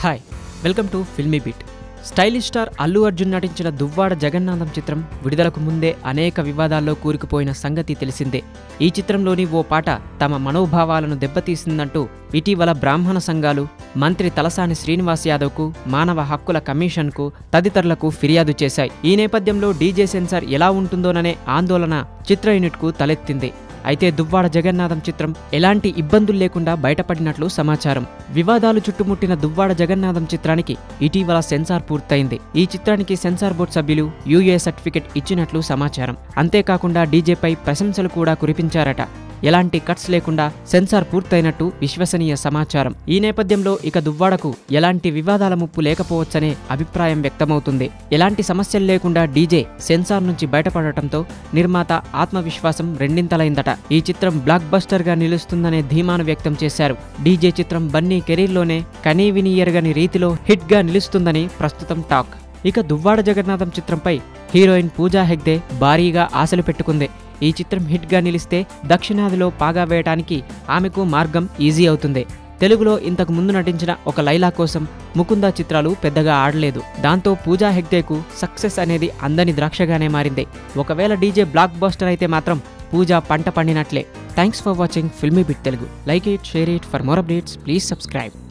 hi welcome to filmy beat stylish star Allu Arjun నటించిన దువ్వాడ జగన్నాథం చిత్రం విడుదలకు ముందే అనేక వివాదాల్లో కూరుకుపోయిన సంగతి తెలిసిందే ఈ చిత్రంలోని ఓ పాట తమ మనోభావాలను దెబ్బతీసిందంటూ ఇటీవల బ్రాహ్మణ సంఘాలు మంత్రి తలసాని శ్రీనివాస్ యాదవ్కు మానవ హక్కుల కమిషన్కు తదితరులకు ఫిర్యాదు చేశాయి ఈ నేపథ్యంలో డీజే సెన్సార్ ఎలా ఉంటుందోననే ఆందోళన చిత్ర యూనిట్కు తలెత్తింది అయితే దువ్వాడ జగన్నాథం చిత్రం ఎలాంటి ఇబ్బందులు లేకుండా బయటపడినట్లు సమాచారం వివాదాలు చుట్టుముట్టిన దువ్వాడ జగన్నాథం చిత్రానికి ఇటీవల సెన్సార్ పూర్తయింది ఈ చిత్రానికి సెన్సార్ బోర్డు సభ్యులు యూఏ సర్టిఫికెట్ ఇచ్చినట్లు సమాచారం అంతేకాకుండా డీజేపై ప్రశంసలు కూడా కురిపించారట ఎలాంటి కట్స్ లేకుండా సెన్సార్ పూర్తయినట్టు విశ్వసనీయ సమాచారం ఈ నేపథ్యంలో ఇక దువ్వాడకు ఎలాంటి వివాదాల ముప్పు లేకపోవచ్చనే అభిప్రాయం వ్యక్తమవుతుంది ఎలాంటి సమస్యలు లేకుండా డీజే సెన్సార్ నుంచి బయటపడటంతో నిర్మాత ఆత్మవిశ్వాసం రెండింతలైందట ఈ చిత్రం బ్లాక్ బస్టర్ గా నిలుస్తుందనే ధీమాను వ్యక్తం చేశారు డీజే చిత్రం బన్నీ కెరీర్లోనే కనీవినియర్గని రీతిలో హిట్ గా నిలుస్తుందని ప్రస్తుతం టాక్ ఇక దువ్వాడ జగన్నాథం చిత్రంపై హీరోయిన్ పూజా హెగ్దే భారీగా ఆశలు పెట్టుకుంది ఈ చిత్రం హిట్గా నిలిస్తే దక్షిణాదిలో పాగా వేయటానికి ఆమెకు మార్గం ఈజీ అవుతుంది తెలుగులో ఇంతకు ముందు నటించిన ఒక లైలా కోసం ముకుంద చిత్రాలు పెద్దగా ఆడలేదు దాంతో పూజా హెగ్దేకు సక్సెస్ అనేది అందని ద్రాక్షగానే మారింది ఒకవేళ డీజే బ్లాక్ బస్టర్ అయితే మాత్రం పూజ పంట పండినట్లే thanks for watching filmy beat Telugu like it share it for more updates please subscribe